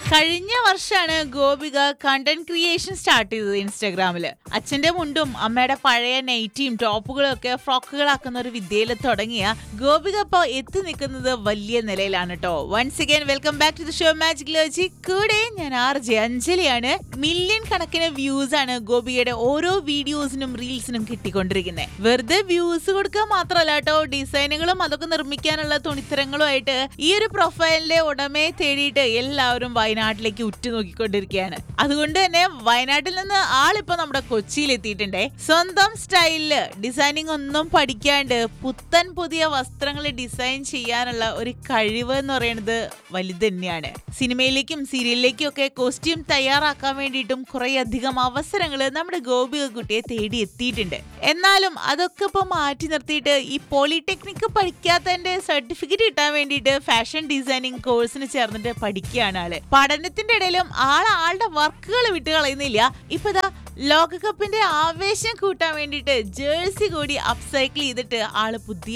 കഴിഞ്ഞ വർഷമാണ് Gopika content creation start ചെയ്തത് ഇൻസ്റ്റാഗ്രാമില് അച്ഛന്റെ മുണ്ടും അമ്മയുടെ പഴയ നൈറ്റിയും ടോപ്പുകളും ഒക്കെ ഫ്രോക്കുകളാക്കുന്ന ഒരു വിദ്യയിൽ തുടങ്ങിയ ഗോപിക ഇപ്പോൾ എത്തി നിൽക്കുന്നത് വലിയ നിലയിലാണ് കേട്ടോ once again welcome back to the show magic ലോജി കൂടെ ഞാൻ ആർ ജെ അഞ്ജലിയാണ് മില്യൺ കണക്കിന് വ്യൂസ് ആണ് ഗോപികയുടെ ഓരോ വീഡിയോസിനും റീൽസിനും കിട്ടിക്കൊണ്ടിരിക്കുന്നത് വെറുതെ വ്യൂസ് കൊടുക്കുക മാത്രമല്ല കേട്ടോ ഡിസൈനുകളും അതൊക്കെ നിർമ്മിക്കാനുള്ള തുണിത്തരങ്ങളും ആയിട്ട് ഈ ഒരു പ്രൊഫൈലിന്റെ ഉടമയെ തേടിയിട്ട് എല്ലാവരും വയനാട്ടിലേക്ക് ഉറ്റുനോക്കിക്കൊണ്ടിരിക്കുകയാണ് അതുകൊണ്ട് തന്നെ വയനാട്ടിൽ നിന്ന് ആളിപ്പോ നമ്മുടെ കൊച്ചിയിൽ എത്തിയിട്ടുണ്ടേ സ്വന്തം സ്റ്റൈലില് ഡിസൈനിങ് ഒന്നും പഠിക്കാണ്ട് പുത്തൻ പുതിയ വസ്ത്രങ്ങൾ ഡിസൈൻ ചെയ്യാനുള്ള ഒരു കഴിവ് എന്ന് പറയുന്നത് വലുത് തന്നെയാണ് സിനിമയിലേക്കും സീരിയലിലേക്കും ഒക്കെ കോസ്റ്റ്യൂം തയ്യാറാക്കാൻ വേണ്ടിയിട്ടും കുറെ അധികം അവസരങ്ങൾ നമ്മുടെ ഗോപിക കുട്ടിയെ തേടി എത്തിയിട്ടുണ്ട് എന്നാലും അതൊക്കെ ഇപ്പൊ മാറ്റി നിർത്തിയിട്ട് ഈ പോളിടെക്നിക് പഠിക്കാത്തതിന്റെ സർട്ടിഫിക്കറ്റ് കിട്ടാൻ വേണ്ടിയിട്ട് ഫാഷൻ ഡിസൈനിങ് കോഴ്സിന് ചേർന്നിട്ട് പഠിക്കുകയാണ് ആള് പഠനത്തിന്റെ ഇടയിലും ആൾ ആളുടെ വർക്കുകൾ വിട്ട് കളയുന്നില്ല ഇപ്പൊ ഇതാ ലോകകപ്പിന്റെ ആവേശം കൂട്ടാൻ വേണ്ടിയിട്ട് ജേഴ്സി കൂടി അപ്സൈക്കിൾ ചെയ്തിട്ട് ആള് പുതിയ